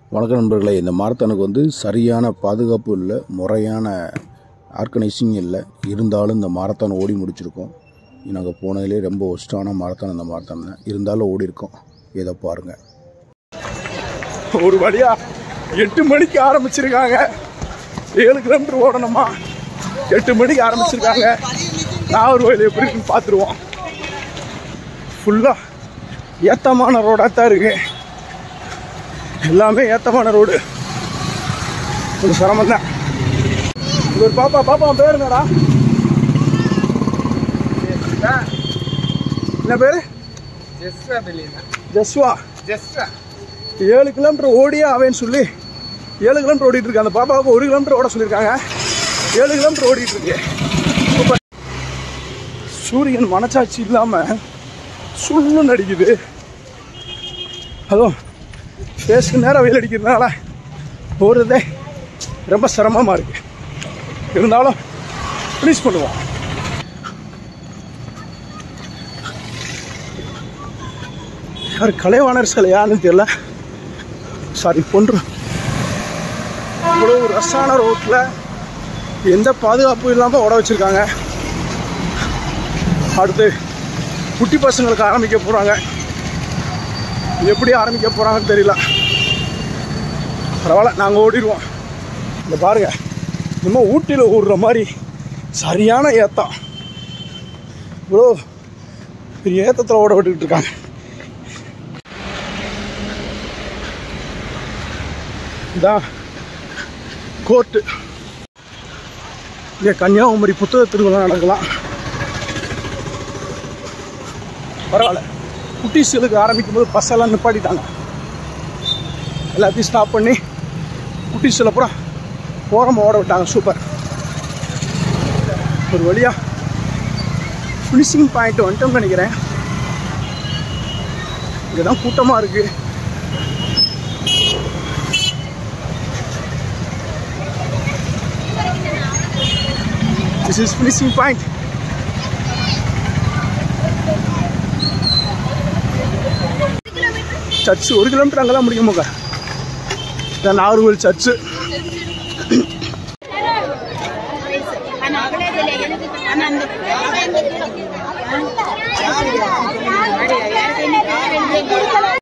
வணக்கம் நண்பர்களே இந்த மாரத்தானுக்கு வந்து சரியான பாதுகாப்பு இல்லை முறையான ஆர்கனைசிங் இல்லை இருந்தாலும் இந்த மாரத்தான் ஓடி முடிச்சிருக்கோம் நாங்கள் போனதுலேயே ரொம்ப ஒஸ்டான மாரத்தான் இந்த மாரத்தான் தான் இருந்தாலும் ஓடி இருக்கோம் இதை பாருங்கள் ஒரு வழியா எட்டு மணிக்கு ஆரம்பிச்சிருக்காங்க ஏழு கிலோமீட்டர் ஓடணுமா எட்டு மணிக்கு ஆரம்பிச்சிருக்காங்க நாகர்கோயில் எப்படி இருக்குன்னு பார்த்துருவோம் ஃபுல்லாக ஏத்தமான ரோடாக தான் இருக்கு எல்லாமே ஏத்தமான ரோடு கொஞ்சம் சிரமம் தான் ஒரு பாப்பா பாப்பா உன் பேர் என்னடா என்ன பேர் ஜெஸ்ரா பெலினா ஜஸ்வா ஜெஸ்ரா ஏழு கிலோமீட்டர் ஓடியே ஆவேன்னு சொல்லி ஏழு கிலோமீட்டர் ஓடிட்டு இருக்கு அந்த பாப்பாவுக்கு ஒரு கிலோமீட்டர் ஓட சொல்லியிருக்காங்க ஏழு கிலோமீட்டர் ஓடிட்டு இருக்கு இப்ப சூரியன் மனச்சாட்சி இல்லாம சுள்ளுன்னு அடிக்குது அதுவும் ஃபேஸ்க்கு நேரம் வெயில் அடிக்கிறதுனால ஓடுறதே ரொம்ப சிரமமா இருக்கு இருந்தாலும் ஃபினிஷ் பண்ணுவோம் யார் கலைவாணர் சிலையான்னு தெரியல சாரி பொன்று இவ்வளோ ரசான ரோட்டில் எந்த பாதுகாப்பும் இல்லாமல் ஓட வச்சுருக்காங்க அடுத்து குட்டி பசங்களுக்கு ஆரம்பிக்க போகிறாங்க எப்படி ஆரம்பிக்க போகிறாங்கன்னு தெரியல பரவாயில்ல நாங்கள் ஓடிடுவோம் இந்த பாருங்க இன்னும் ஊட்டியில் ஓடுற மாதிரி சரியான ஏத்தம் இவ்வளோ பெரிய ஏத்தத்தில் ஓட விட்டுக்கிட்டு இருக்காங்க இதான் கோர்ட்டு இங்கே கன்னியாகுமரி புத்தக திருவிழா நடக்கலாம் பரவாயில்ல குட்டீஸ்களுக்கு ஆரம்பிக்கும் போது பஸ் எல்லாம் நிப்பாட்டிட்டாங்க எல்லாத்தையும் ஸ்டாப் பண்ணி குட்டீஸில் பூரா ஓரமாக ஓட விட்டாங்க சூப்பர் ஒரு வழியா ஃபினிஷிங் பாயிண்ட் வந்துட்டோம்னு நினைக்கிறேன் இங்கே தான் கூட்டமாக இருக்குது This is finishing point. Church ஒரு கிலோமீட்டர் அங்கே தான் முடியுமாக்கா இதான் நாகர்கோவில் சர்ச்சு